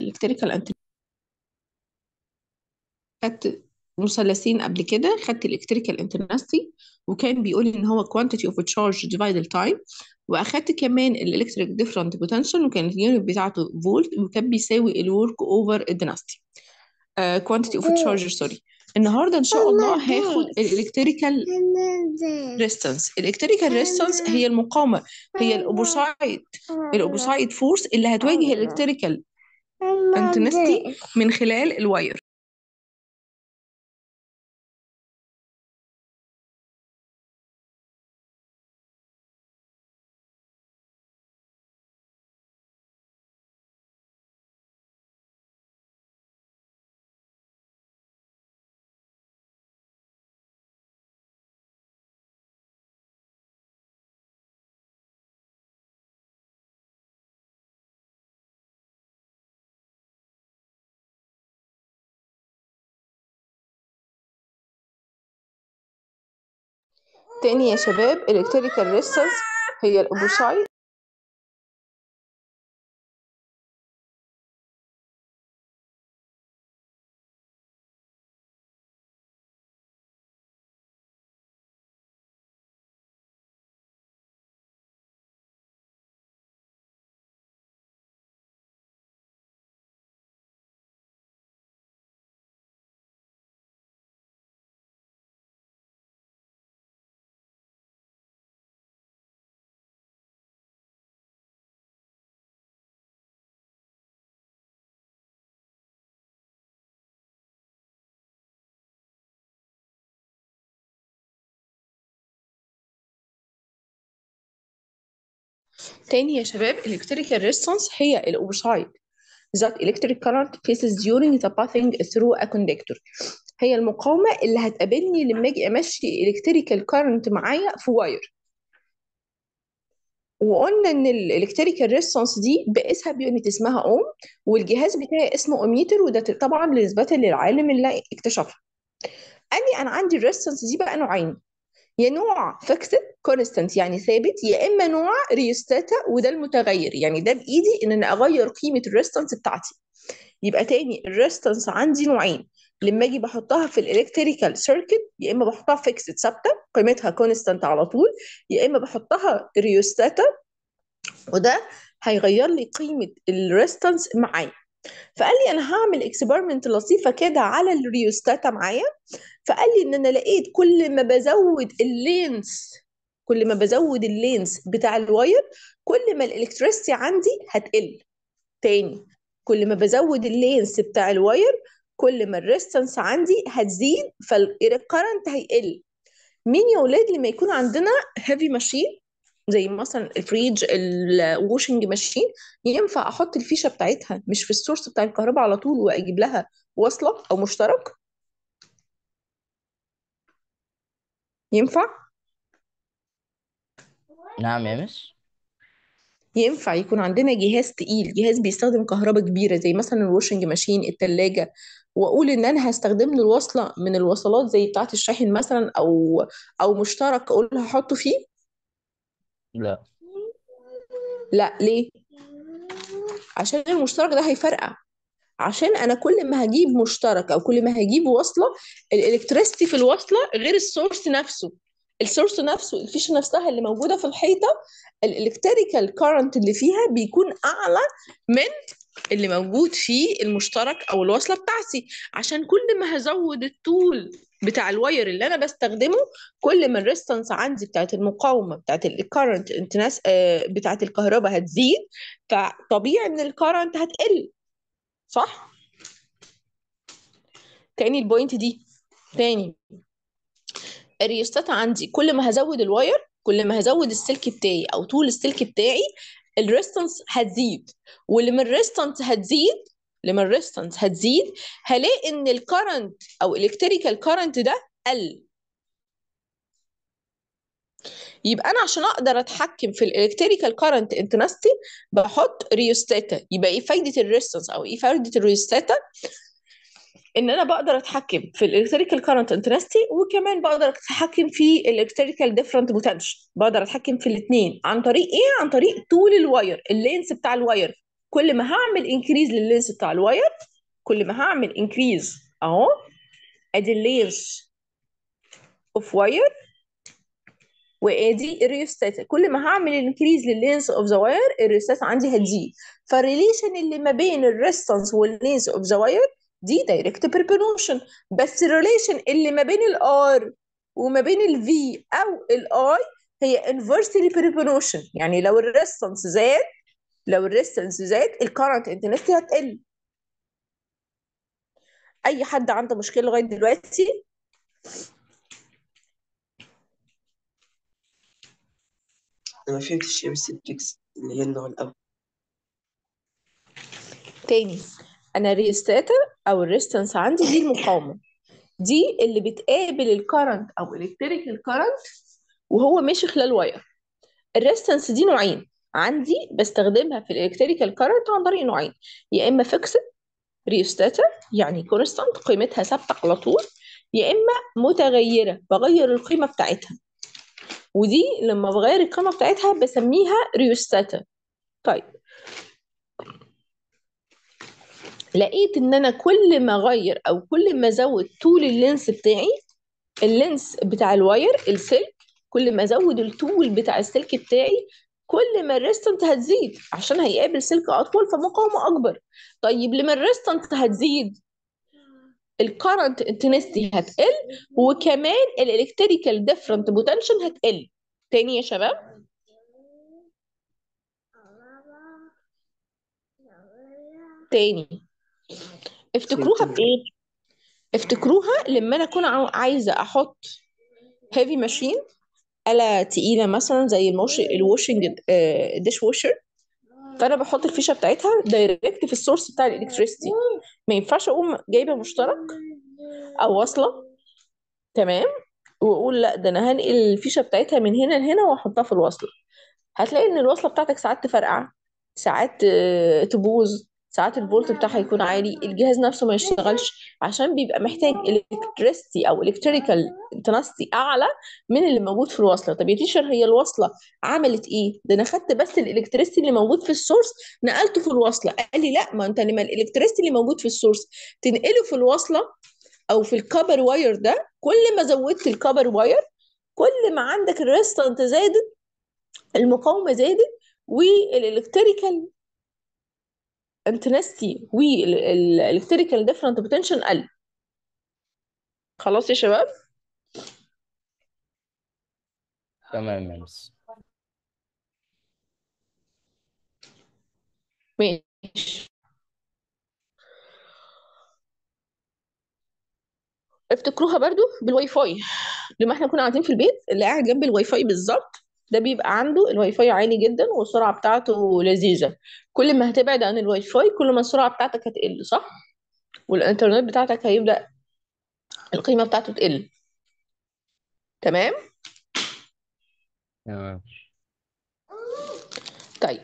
الالكتريكال خدت مثلثين قبل كده خدت الالكتريكال انترنستي وكان بيقول ان هو quantity of charge divided time واخدت كمان الالكتريك ديفرنت بوتنشال وكانت اليونت بتاعته فولت وكان بيساوي الورك اوفر الدنستي quantity of charge سوري النهارده ان شاء الله هاخد الالكتريكال ريستنس الالكتريكال ريستنس هي المقاومه هي الاوبوسايد الاوبوسايد فورس اللي هتواجه الالكتريكال انتنستي من خلال الواير تاني يا شباب الالكتريكال ريستنس هي الاوبوسايد تاني يا شباب الالكتريكال ريستنس هي الاوبوسايد that electric current faces during the passing through a conductor هي المقاومة اللي هتقابلني لما اجي امشي الكتريكال كارنت معايا في واير وقلنا ان الالكتريكال ريسبونس دي بقيسها بيونت اسمها اوم والجهاز بتاعي اسمه اوميتر وده طبعا نسبة للعالم اللي اكتشفها قال لي انا عندي الريسبونس دي بقى نوعين يا نوع فيكسد كونستانت يعني ثابت يا اما نوع ريوستاتا وده المتغير يعني ده بايدي ان انا اغير قيمه الريستنس بتاعتي يبقى تاني الريستنس عندي نوعين لما اجي بحطها في الالكتريكال سيركت يا اما بحطها فيكسد ثابته قيمتها كونستانت على طول يا اما بحطها ريوستاتا وده هيغير لي قيمه الريستنس معايا فقال لي انا هعمل اكسبيرمنت لطيفه كده على الريوستاتا معايا فقال لي ان انا لقيت كل ما بزود اللينس كل ما بزود اللينس بتاع الواير كل ما الالكتريستي عندي هتقل تاني كل ما بزود اللينس بتاع الواير كل ما الريستنس عندي هتزيد فالكرنت هيقل مين يا ولاد لما يكون عندنا هيفي ماشين زي مثلا الفريج الواشنج ماشين ينفع احط الفيشه بتاعتها مش في السورس بتاع الكهرباء على طول واجيب لها وصله او مشترك ينفع نعم يا مس ينفع يكون عندنا جهاز تقيل جهاز بيستخدم كهرباء كبيره زي مثلا الواشنج ماشين التلاجة واقول ان انا هستخدم له الوصله من الوصلات زي بتاعه الشاحن مثلا او او مشترك اقول هحطه فيه لا لا ليه عشان المشترك ده هيفرقع عشان انا كل ما هجيب مشترك او كل ما هجيب وصله الالكتريستي في الوصله غير السورس نفسه السورس نفسه الفيشه نفسها اللي موجوده في الحيطه الالكتريكال كارنت اللي فيها بيكون اعلى من اللي موجود في المشترك او الوصله بتاعتي عشان كل ما هزود الطول بتاع الواير اللي انا بستخدمه كل ما الريستنس عندي بتاعت المقاومه بتاعت الكارنت انتناس بتاعت الكهرباء هتزيد فطبيعي ان الكارنت هتقل صح تاني البوينت دي تاني الريوستات عندي كل ما هزود الواير كل ما هزود السلك بتاعي او طول السلك بتاعي الريستنس هتزيد ولما الريستنس هتزيد لما الريستنس هتزيد هلاقي ان الكرنت او الكتريكال كرنت ده قل يبقى انا عشان اقدر اتحكم في الالكتريكال كارنت انتنستي بحط ريوستاتا يبقى ايه فايده الريستنس او ايه فايده الريوستاتا ان انا بقدر اتحكم في الالكتريكال كارنت انتنستي وكمان بقدر اتحكم في الالكتريكال ديفرنت بوتنشال بقدر اتحكم في الاثنين عن طريق ايه عن طريق طول الواير اللينس بتاع الواير كل ما هعمل انكريز لللينس بتاع الواير كل ما هعمل انكريز اهو ادي اللينس اوف واير وادي الريوستات كل ما هعمل انكريز لللينس اوف ذا واير الريوستات عندي هتزيد فالريليشن اللي ما بين الريستانس واللينس اوف ذا واير دي دايركت بروبورشن بس الريليشن اللي ما بين الار وما بين الفي او الاي هي انفرسلي بروبورشن يعني لو الريستانس زاد لو الريستانس زاد الكارنت انتنستي هتقل اي حد عنده مشكله لغايه دلوقتي انا ما فهمتش ايه بس البريكس اللي هي النوع الاول تاني انا الريستاتر او الريستانس عندي دي المقاومه دي اللي بتقابل الكرنت او الكتريكال كرنت وهو ماشي خلال واير الريستانس دي نوعين عندي بستخدمها في الالكتريكال كرنت عن طريق نوعين يا اما فيكسد ريوستاتر يعني كونستانت قيمتها ثابته على طول يا اما متغيره بغير القيمه بتاعتها ودي لما بغير القيمه بتاعتها بسميها ريوستاتر طيب لقيت ان انا كل ما اغير او كل ما ازود طول اللينس بتاعي اللينس بتاع الواير السلك كل ما ازود الطول بتاع السلك بتاعي كل ما الريستنت هتزيد عشان هيقابل سلك اطول فمقاومه اكبر طيب لما الريستنت هتزيد الكرنت انتنستي هتقل وكمان الالكتريكال ديفرنت بوتنشال هتقل تاني يا شباب تاني افتكروها فهمت بايه افتكروها لما انا اكون عاو- عايزه احط هيفي ماشين آلة تقيلة مثلا زي الموش الواشنج ديش واشر فانا بحط الفيشه بتاعتها دايركت في السورس بتاع الالكتريستي ما ينفعش اقوم جايبه مشترك او واصله تمام واقول لا ده انا هنقل الفيشه بتاعتها من هنا لهنا واحطها في الوصله هتلاقي ان الوصله بتاعتك ساعات تفرقع ساعات آه، تبوظ ساعات الفولت بتاعها يكون عالي الجهاز نفسه ما يشتغلش عشان بيبقى محتاج الكتريستي او الكتريكال انتنستي اعلى من اللي موجود في الوصله طب يا تيشر هي الوصله عملت ايه ده انا خدت بس الالكتريستي اللي موجود في السورس نقلته في الوصله قال لي لا ما انت لما الالكتريستي اللي موجود في السورس تنقله في الوصله او في الكبر واير ده كل ما زودت الكبر واير كل ما عندك الريستنت زادت المقاومه زادت والالكتريكال انتنستي والالكتريكال ديفرنت بوتنشال قل خلاص يا شباب تمام يا مس ماشي افتكروها برضو بالواي فاي لما احنا كنا قاعدين في البيت اللي قاعد جنب الواي فاي بالظبط ده بيبقى عنده الواي فاي عالي جدا والسرعه بتاعته لذيذه كل ما هتبعد عن الواي فاي كل ما السرعه بتاعتك هتقل صح والانترنت بتاعتك هيبدا القيمه بتاعته تقل تمام تمام طيب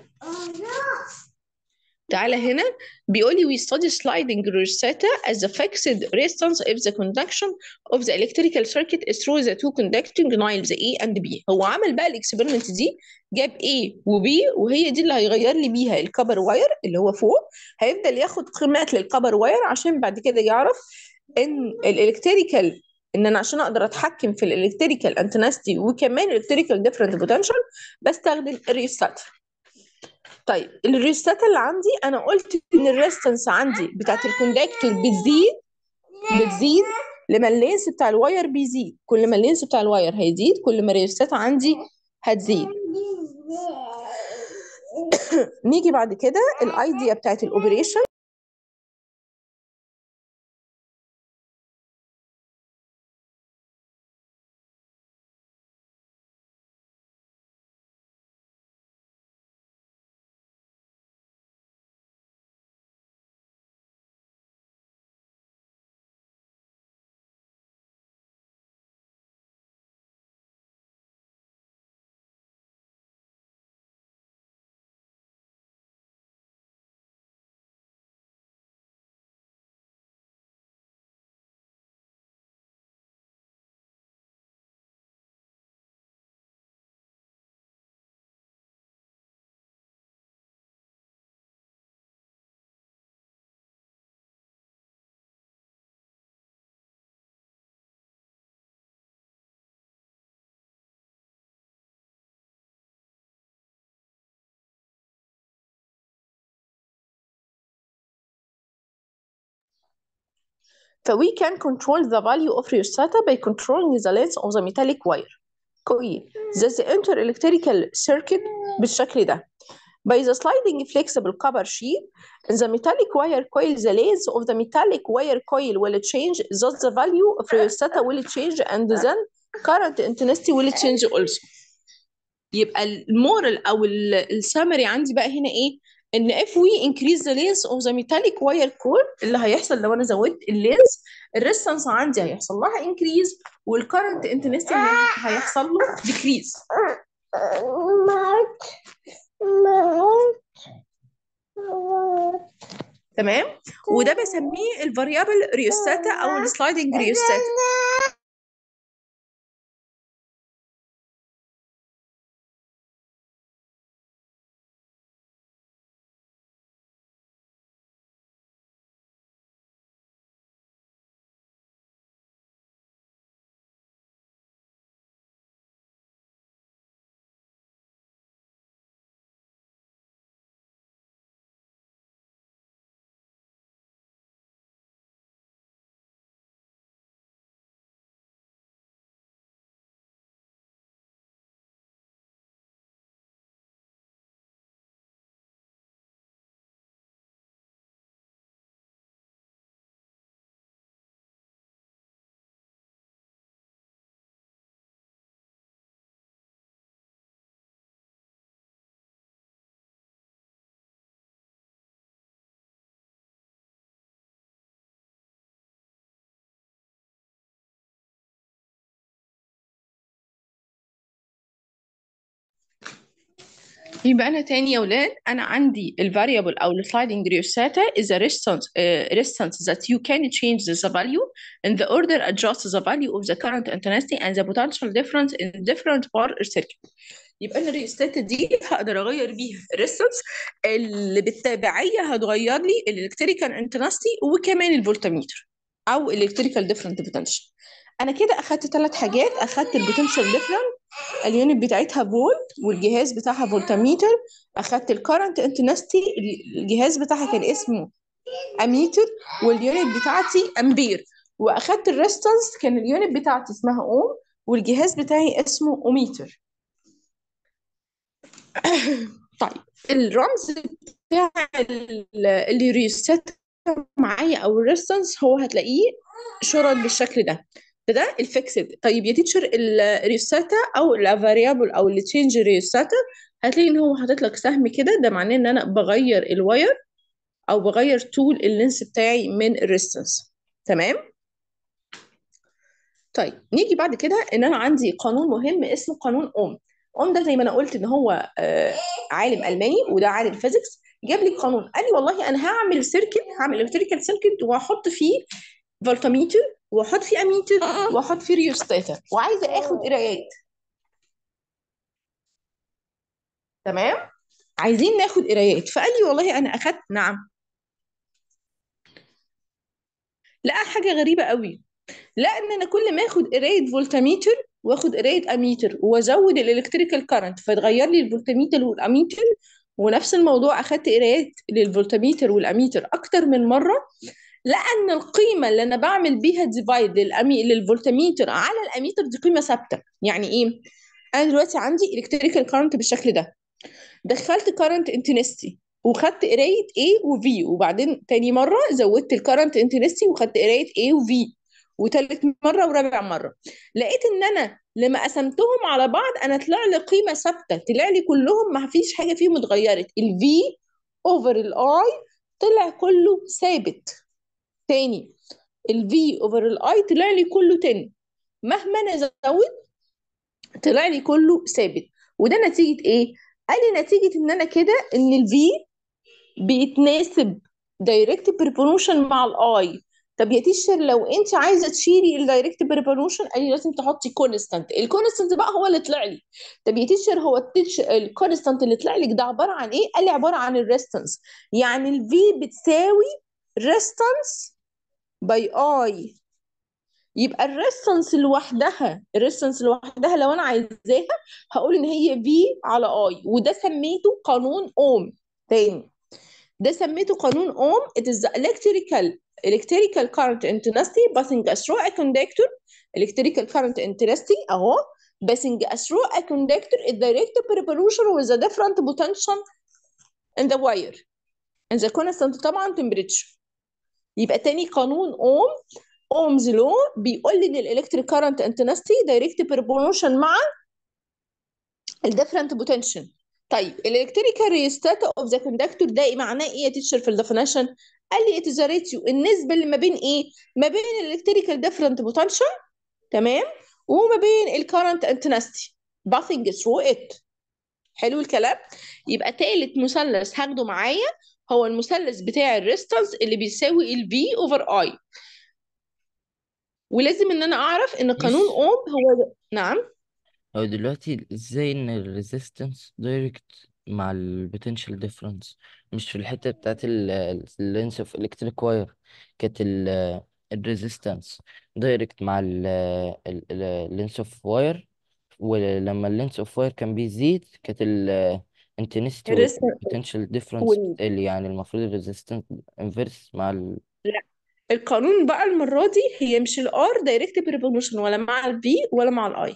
تعالى هنا بيقول لي we study sliding rosetta as a fixed resistance if the conduction of the electrical circuit is through the two conducting nails A and B هو عمل بقى الاكسبيرمنت دي جاب A و B وهي دي اللي هيغير لي بيها الكبر واير اللي هو فوق هيفضل ياخد قيمات للكبر واير عشان بعد كده يعرف ان الالكتريكال ان انا عشان اقدر اتحكم في الالكتريكال انتنستي وكمان الالكتريكال ديفرنت بوتنشال بستخدم الريستاتر طيب الريستات اللي عندي انا قلت ان الريستنس عندي بتاعت الكوندكتور بتزيد بتزيد لما اللينس بتاع الواير بيزيد كل ما اللينس بتاع الواير هيزيد كل ما الريستات عندي هتزيد نيجي بعد كده الايديا بتاعت الاوبريشن ف we can control the value of rheostat by controlling the length of the metallic wire coil that the inter-electrical circuit بالشكل ده by the sliding flexible copper sheet in the metallic wire coil the length of the metallic wire coil will change thus the value of rheostat will change and then current intensity will change also يبقى المورال او السمري عندي بقى هنا ايه ان if we increase the length of the metallic wire core اللي هيحصل لو انا زودت اللينس الريستنس عندي هيحصل لها increase والكرنت intensity هيحصل له decrease تمام وده بسميه الفاريبل ريوستاتا او السلايدنج ريوستاتا يبقى انا تاني يا ولاد انا عندي الفاريبل او السلايدنج ريوساتا is a resistance uh, resistance that you can change the value and the order adjusts the value of the current intensity and the potential difference in different power circuit يبقى انا الريوستاتا دي هقدر اغير بيها الريستنس اللي بالتبعيه هتغير لي الالكتريكال انتنستي وكمان الفولتميتر او الالكتريكال ديفرنت بوتنشال انا كده اخدت ثلاث حاجات اخدت البوتنشال ديفرنت اليونت بتاعتها فولت والجهاز بتاعها فولتميتر اخدت الكرنت انتنستي الجهاز بتاعها كان اسمه اميتر واليونت بتاعتي امبير واخدت الريستنس كان اليونت بتاعتي اسمها اوم والجهاز بتاعي اسمه اوميتر طيب الرمز بتاع اللي ريست معايا او الريستنس هو هتلاقيه شرط بالشكل ده ده ده الفيكسد طيب يا تيتشر الريوستاتا او الفاريبل او اللي تشينج ريوستاتا هتلاقي ان هو حاطط لك سهم كده ده معناه ان انا بغير الواير او بغير طول اللينس بتاعي من الريستنس تمام طيب نيجي بعد كده ان انا عندي قانون مهم اسمه قانون اوم اوم ده زي ما انا قلت ان هو آه عالم الماني وده عالم فيزيكس جاب لي قانون قال لي والله انا هعمل سيركت هعمل الكتريكال سيركت وهحط فيه فولتميتر واحط فيه اميتر واحط فيه ريوستاتا وعايزه اخد قرايات تمام عايزين ناخد قرايات فقال لي والله انا اخدت نعم لقى حاجه غريبه قوي لا ان انا كل ما اخد قرايه فولتميتر واخد قرايه اميتر وازود الالكتريكال كارنت فتغير لي الفولتميتر والاميتر ونفس الموضوع اخدت قرايات للفولتميتر والاميتر اكتر من مره لان القيمه اللي انا بعمل بيها ديفايد للأمي... للفولتميتر على الاميتر دي قيمه ثابته يعني ايه انا دلوقتي عندي الكتريكال كارنت بالشكل ده دخلت كارنت انتنستي وخدت قرايه A و V وبعدين تاني مره زودت الكارنت انتنستي وخدت قرايه A و V وتالت مره ورابع مره لقيت ان انا لما قسمتهم على بعض انا طلع لي قيمه ثابته طلع لي كلهم ما فيش حاجه فيهم اتغيرت الفي اوفر الاي طلع كله ثابت تاني الفي اوفر الاي طلع لي كله 10 مهما انا زود طلع لي كله ثابت وده نتيجه ايه قال لي نتيجه ان انا كده ان الفي بيتناسب دايركت بروبورشن مع الاي طب يا تيشر لو انت عايزه تشيلي الدايركت بريباريشن قال لي لازم تحطي كونستانت الكونستانت بقى هو اللي طلع لي طب يا تيشر هو الكونستانت اللي طلع لك ده عباره عن ايه قال لي عباره عن الريستنس يعني الفي بتساوي ريستنس باي اي يبقى الريستنس لوحدها الريستنس لوحدها لو انا عايزاها هقول ان هي في على اي وده سميته قانون اوم تاني ده سميته قانون اوم it is the electrical electrical current intensity passing through a conductor electrical current intensity اهو passing through a conductor is direct proportion with the different potential in the wire and the constant طبعا temperature يبقى تاني قانون اوم اومز لو بيقول لي ان الالكتريك كارنت انتنستي دايركت بروبورشن مع الديفرنت بوتنشال طيب الالكتريكال ريستات اوف ذا كوندكتور ده معناه ايه يا تيتشر في الديفينيشن قال لي ات ريتيو النسبه اللي ما بين ايه ما بين الالكتريكال ديفرنت بوتنشال تمام وما بين الكارنت انتنستي باثنج ثرو ات حلو الكلام يبقى تالت مثلث هاخده معايا هو المثلث بتاع الريستانس اللي بيساوي ال V اوفر I ولازم ان انا اعرف ان قانون مش اوم هو نعم هو دلوقتي ازاي ان الريزيستنس دايركت مع البوتنشال ديفرنس مش في الحتة بتاعت اللينس اوف الكتريك واير كانت الريزيستنس دايركت مع اللينس اوف واير ولما اللينس اوف واير كان بيزيد كانت الانتنسيتي الريست والبوتنشال ديفرنس وال... بتقل يعني المفروض الريزيستنس انفرس مع ال... لا القانون بقى المرة دي هي مش الار دايركت بروبورشن ولا مع الفي ولا مع الاي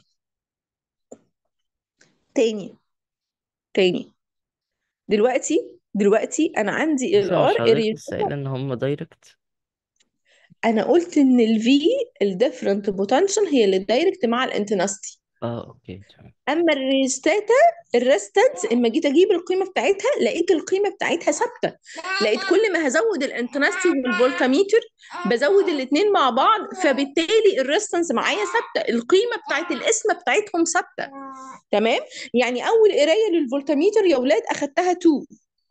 تاني تاني دلوقتي دلوقتي انا عندي بس مش الار حضرتك لسه قايلة ان هم دايركت انا قلت ان الفي الديفرنت بوتنشال هي اللي دايركت مع الانتنستي اه اوكي تمام اما الريستاتا الريستانس اما جيت اجيب القيمه بتاعتها لقيت القيمه بتاعتها ثابته لقيت كل ما هزود الانتنستي والفولتاميتر بزود الاثنين مع بعض فبالتالي الريستانس معايا ثابته القيمه بتاعت القسمه بتاعتهم ثابته تمام يعني اول قرايه للفولتاميتر يا اولاد اخدتها 2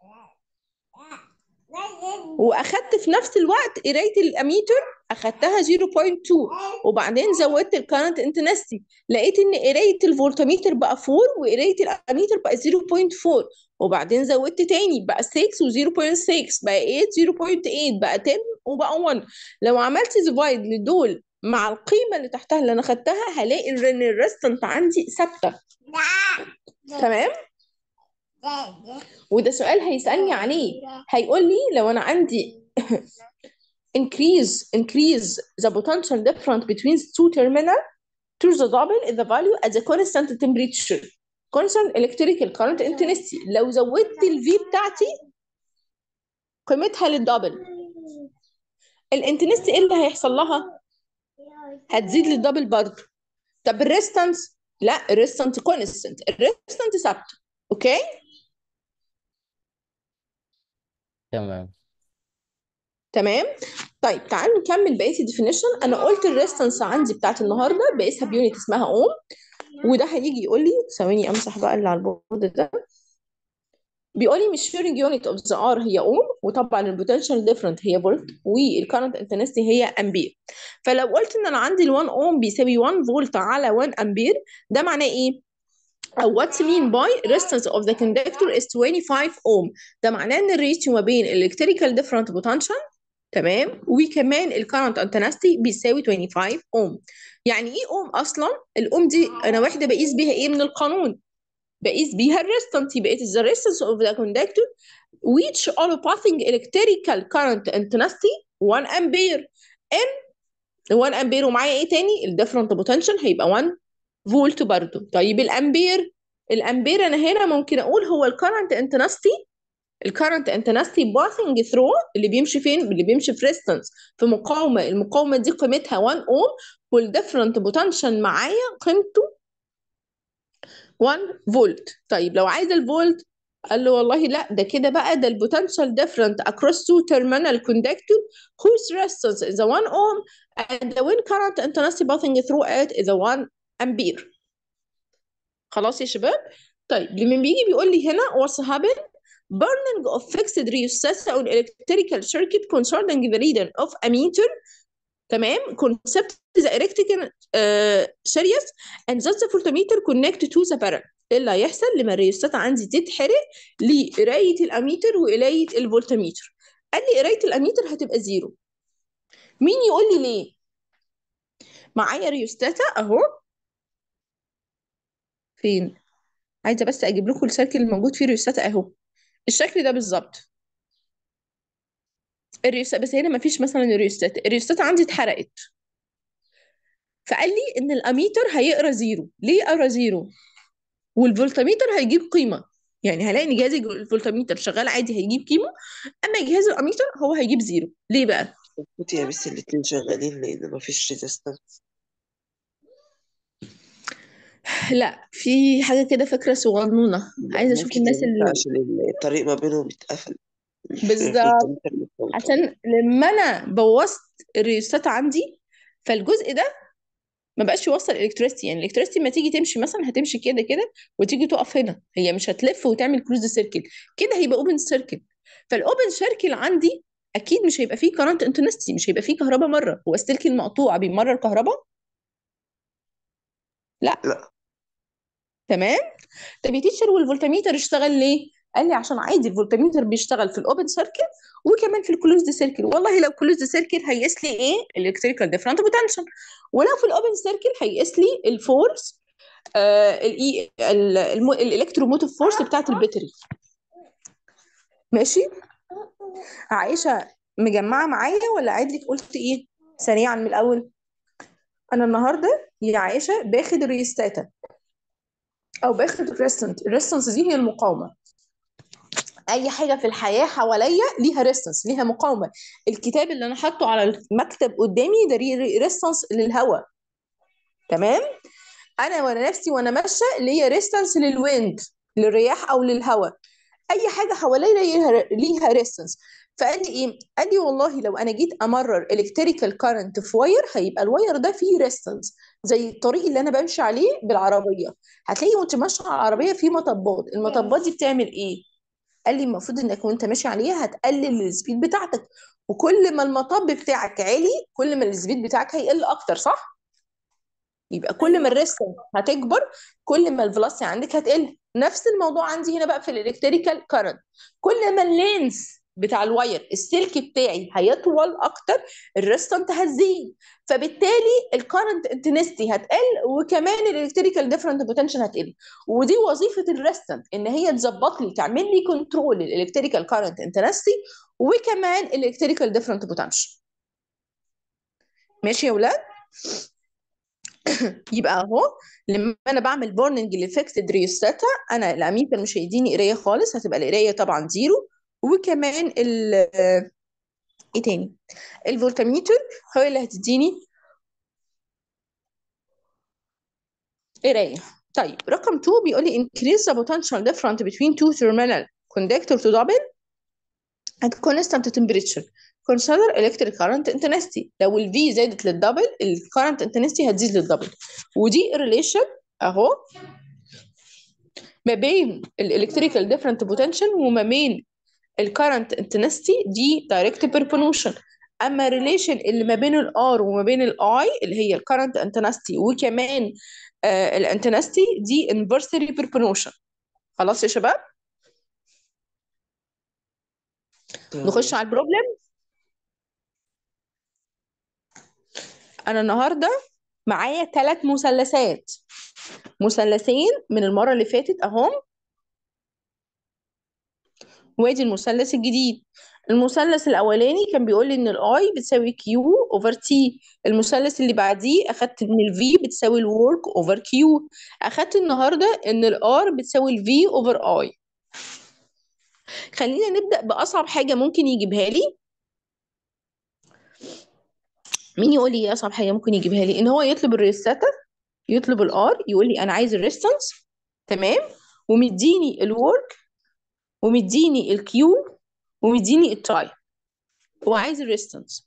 واخدت في نفس الوقت قرايه الاميتر اخدتها 0.2 وبعدين زودت الكارنت انتنستي لقيت ان قرايه الفولتميتر بقى 4 وقرايه الاميتر بقى 0.4 وبعدين زودت تاني بقى 6 و0.6 بقى 8 0.8 بقى 10 وبقى 1 لو عملت ديفايد لدول مع القيمه اللي تحتها اللي انا خدتها هلاقي ان الريستنت عندي ثابته تمام وده سؤال هيسألني عليه هيقول لي لو أنا عندي increase increase the potential difference between two terminal to the double the value at the constant temperature constant electrical current intensity لو زودت ال V بتاعتي قيمتها للدبل الانتنستي ايه اللي هيحصل لها؟ هتزيد للدبل برضه طب الريستانس لا الريستانس كونستنت الريستانس ثابته اوكي تمام تمام طيب تعالوا نكمل بقيه الديفينيشن انا قلت الريستانس عندي بتاعت النهارده بقيسها بيونت اسمها اوم وده هيجي يقول لي ثواني امسح بقى اللي على البورد ده بيقول لي measuring unit of the R هي اوم وطبعا البوتنشال ديفرنت هي فولت والكارنت انتنستي هي امبير فلو قلت ان انا عندي ال 1 اوم بيساوي 1 فولت على 1 امبير ده معناه ايه؟ او what's mean by resistance of the conductor is 25 ohm ده معناه ان الريشيو ما بين electrical different potential تمام وكمان الكارنت انتنستي بيساوي 25 اوم يعني ايه اوم اصلا الاوم دي انا واحده بقيس بيها ايه من القانون بقيس بيها الريستنس يبقى it is the resistance of the conductor which all passing electrical current intensity 1 ampere in 1 امبير ومعايا ايه تاني الديفرنت بوتنشال هيبقى 1 فولت برضو طيب الامبير الامبير انا هنا ممكن اقول هو الكرنت انتنستي الكرنت انتنستي باثنج ثرو اللي بيمشي فين اللي بيمشي في ريستنس في مقاومه المقاومه دي قيمتها 1 اوم والديفرنت بوتنشال معايا قيمته 1 فولت طيب لو عايز الفولت قال له والله لا ده كده بقى ده البوتنشال ديفرنت across two terminal conductor whose resistance is a 1 ohm and the wind current intensity passing through it is a 1 ampere خلاص يا شباب طيب لما بيجي بيقول لي هنا what's happen burning of fixed rheostats on electrical circuit concerning the reading of a meter تمام concept the electrical uh, series and that the voltmeter connect to the parallel ايه اللي هيحصل لما الريوستات عندي تتحرق لقرايه الاميتر وقرايه الفولتميتر قال لي قرايه الاميتر هتبقى زيرو مين يقول لي ليه معايا ريوستاتا اهو فين عايزه بس اجيب لكم السيركل الموجود فيه ريوستاتا اهو الشكل ده بالظبط الريوستات بس هنا ما فيش مثلا الريوستات الريوستات عندي اتحرقت فقال لي ان الاميتر هيقرا زيرو ليه قرا زيرو والفولتميتر هيجيب قيمه يعني هلاقي ان جهاز الفولتميتر شغال عادي هيجيب قيمه اما جهاز الاميتر هو هيجيب زيرو ليه بقى المفروض يا بس الاتنين شغالين لأن مفيش ريزيستنس لا في حاجه كده فكره صغنونه عايزه اشوف ممكن الناس يا بس اللي عشان الطريق ما بينهم اتقفل بالظبط الفولتميتر متفوت عشان لما انا بوظت الريوستات عندي فالجزء ده ما بقاش يوصل الكتريستي يعني الكتريستي ما تيجي تمشي مثلا هتمشي كده كده وتيجي تقف هنا هي مش هتلف وتعمل كلوز سيركل كده هيبقى اوبن سيركل فالاوبن سيركل عندي اكيد مش هيبقى فيه كرنت انترنستي مش هيبقى فيه كهرباء مره هو السلك المقطوع بيمرر كهرباء لا لا تمام طب يا تيتشر والفولتميتر اشتغل ليه قال لي عشان عادي الفولتميتر بيشتغل في الاوبن سيركل وكمان في الكلوزد سيركل والله لو كلوزد سيركل هيقيس لي ايه الالكتريكال ديفرنت بوتنشال ولو في الاوبن سيركل هيقيس لي الفورس آه الاي الالكتروموتيف فورس بتاعت الباتري ماشي عائشه مجمعه معايا ولا عايز لك قلت ايه سريعا من الاول انا النهارده يا عائشه باخد الريستاتا او باخد الريستنت الريستنس دي هي المقاومه اي حاجه في الحياه حواليا ليها ريستنس ليها مقاومه الكتاب اللي انا حاطه على المكتب قدامي ده ريستنس للهواء تمام انا وانا نفسي وانا ماشيه ليا ريستنس للويند للرياح او للهواء اي حاجه حواليا ليها ليها ريستنس فقال لي ايه قال لي والله لو انا جيت امرر الكتريكال كارنت في واير هيبقى الواير ده فيه ريستنس زي الطريق اللي انا بمشي عليه بالعربيه هتلاقي وانت ماشيه على العربيه في مطبات المطبات دي بتعمل ايه قال لي المفروض انك وانت ماشي عليها هتقلل السبيد بتاعتك وكل ما المطب بتاعك عالي كل ما السبيد بتاعك هيقل اكتر صح يبقى كل ما الريستنس هتكبر كل ما الفلاسي عندك هتقل نفس الموضوع عندي هنا بقى في الالكتريكال كارنت كل ما اللينس بتاع الواير السلك بتاعي هيطول اكتر الريستنت هتزيد فبالتالي الكارنت انتنستي هتقل وكمان الالكتريكال ديفرنت بوتنشال هتقل ودي وظيفه الريستنت ان هي تظبط لي تعمل لي كنترول للالكتريكال كارنت انتنستي وكمان الالكتريكال ديفرنت بوتنشال ماشي يا ولاد يبقى اهو لما انا بعمل بورنينج للفيكسد ريوستاتا انا الاميتر مش هيديني قرايه خالص هتبقى القرايه طبعا زيرو وكمان ال ايه تاني الفولتميتر هو اللي هتديني قرايه طيب رقم 2 بيقول لي increase the potential difference between two terminal conductor to double at constant temperature consider electric current intensity لو ال V زادت للدبل ال current intensity هتزيد للدبل ودي relation اهو ما بين الالكتريكال ديفرنت بوتنشال وما بين الكرنت انتنستي دي دايركت بيربونوشن اما الريليشن اللي ما بين الار وما بين الاي اللي هي الكرنت انتنستي وكمان آه الانتنستي دي انفرسلي بيربونوشن خلاص يا شباب نخش على البروبلم انا النهارده معايا ثلاث مثلثات مثلثين من المره اللي فاتت اهم وادي المثلث الجديد المثلث الاولاني كان بيقول لي ان الاي بتساوي كيو اوفر تي المثلث اللي بعديه اخدت ان الفي بتساوي الورك اوفر كيو اخدت النهارده ان الار بتساوي الفي اوفر اي خلينا نبدا باصعب حاجه ممكن يجيبها لي مين يقول لي ايه اصعب حاجه ممكن يجيبها لي ان هو يطلب الريستاتا يطلب الار يقول لي انا عايز الريستنس تمام ومديني الورك ومديني الكيو ومديني التايم هو عايز الريستنس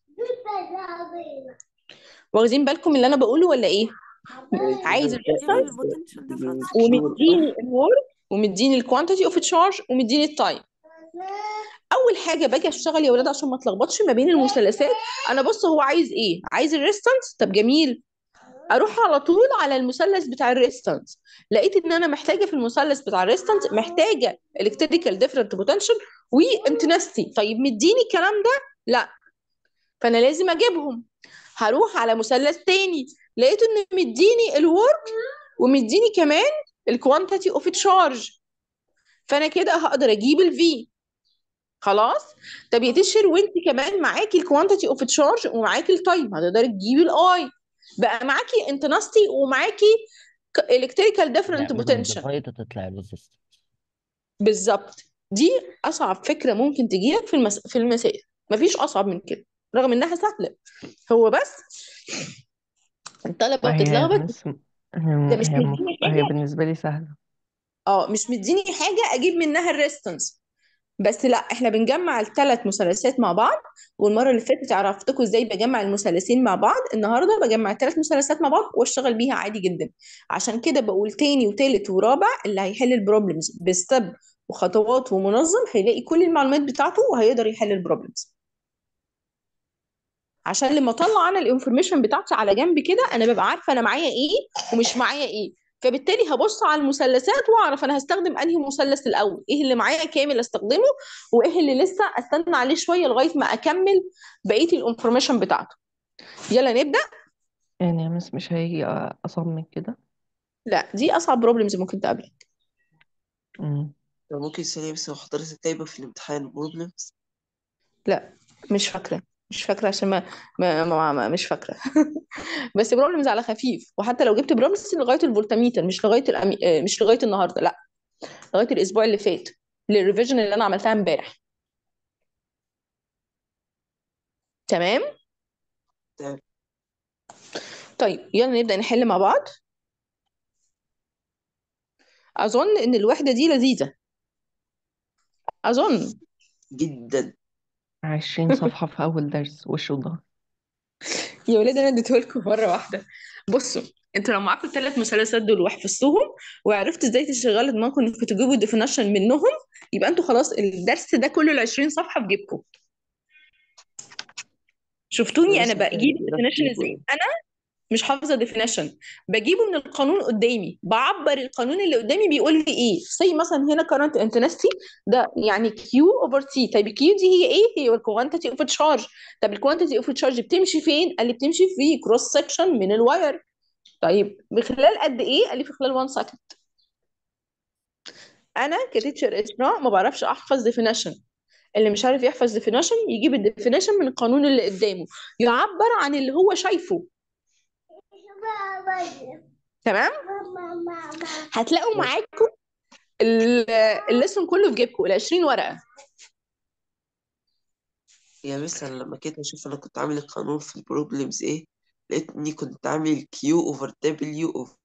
واخدين بالكم اللي انا بقوله ولا ايه عايز الريستنس البوتنشال ديفرنس ومديني الورك ومديني الكوانتيتي اوف تشارج ومديني التايم اول حاجه باجي اشتغل يا ولاد عشان ما اتلخبطش ما بين المثلثات انا بص هو عايز ايه عايز الريستنس طب جميل اروح على طول على المثلث بتاع الريستنس لقيت ان انا محتاجه في المثلث بتاع الريستنس محتاجه الكتريكال ديفرنت بوتنشال وانتنستي طيب مديني الكلام ده لا فانا لازم اجيبهم هروح على مثلث تاني لقيت ان مديني الورك ومديني كمان الكوانتيتي اوف تشارج فانا كده هقدر اجيب الفي خلاص طب يا تشر وانت كمان معاكي الكوانتيتي اوف تشارج ومعاكي التايم هتقدري تجيبي الاي بقى معاكي انتنستي ومعاكي الكتريكال ديفرنت نعمل بوتنشال ديفايد تطلع الريزيستنس بالظبط دي اصعب فكره ممكن تجيلك في المس... في المسائل مفيش اصعب من كده رغم انها سهله هو بس الطلبه هي بتتلخبط مس ده هي مش هي مديني المف... هي حاجه بالنسبة لي سهلة اه مش مديني حاجه اجيب منها الريستنس بس لا احنا بنجمع الثلاث مثلثات مع بعض والمره اللي فاتت عرفتكم ازاي بجمع المثلثين مع بعض النهارده بجمع الثلاث مثلثات مع بعض واشتغل بيها عادي جدا عشان كده بقول تاني وتالت ورابع اللي هيحل البروبلمز بستب وخطوات ومنظم هيلاقي كل المعلومات بتاعته وهيقدر يحل البروبلمز عشان لما اطلع انا الانفورميشن بتاعتي على جنب كده انا ببقى عارفه انا معايا ايه ومش معايا ايه فبالتالي هبص على المثلثات واعرف انا هستخدم انهي مثلث الاول ايه اللي معايا كامل استخدمه وايه اللي لسه استنى عليه شويه لغايه ما اكمل بقيه الانفورميشن بتاعته يلا نبدا يعني يا مس مش هيجي أصعب من كده لا دي اصعب بروبلمز ممكن تقابلك مم. طب ممكن ثانية بس لو حضرتك جايبة في الامتحان بروبلمز لا مش فاكره مش فاكره عشان ما, ما, ما, ما مش فاكره بس بروبلمز على خفيف وحتى لو جبت بروبلمز لغايه الفولتميتر مش لغايه الأمي... آه، مش لغايه النهارده لا لغايه الاسبوع اللي فات للريفيجن اللي انا عملتها امبارح تمام تمام طيب يلا نبدا نحل مع بعض اظن ان الوحده دي لذيذه اظن جدا عشرين صفحة في أول درس وش وظهر يا ولاد انا اديته لكم مره واحده بصوا انتوا لو معاكم الثلاث مثلثات دول وحفظتوهم وعرفتوا ازاي تشغلوا دماغكم انكم تجيبوا ديفينيشن منهم يبقى انتوا خلاص الدرس ده كله ال 20 صفحه في جيبكم شفتوني انا بس كان بجيب كده الديفينيشن في ازاي انا مش حافظه ديفينيشن بجيبه من القانون قدامي بعبر القانون اللي قدامي بيقول لي ايه زي مثلا هنا current intensity ده يعني كيو اوفر تي طيب الكيو دي هي ايه هي الكوانتيتي اوف تشارج طب الكوانتيتي اوف تشارج بتمشي فين قال لي بتمشي في كروس سكشن من الواير طيب بخلال قد ايه قال لي في خلال 1 سكند انا كتيتشر اسراء ما بعرفش احفظ ديفينيشن اللي مش عارف يحفظ ديفينيشن يجيب الديفينيشن من القانون اللي قدامه يعبر عن اللي هو شايفه تمام هتلاقوا معاكم ال- الليسون كله في جيبكم ال 20 ورقه يا مس انا لما كنت اشوف انا كنت عامل القانون في البروبلمز ايه لقيتني كنت عامل كيو اوفر دبليو اوفر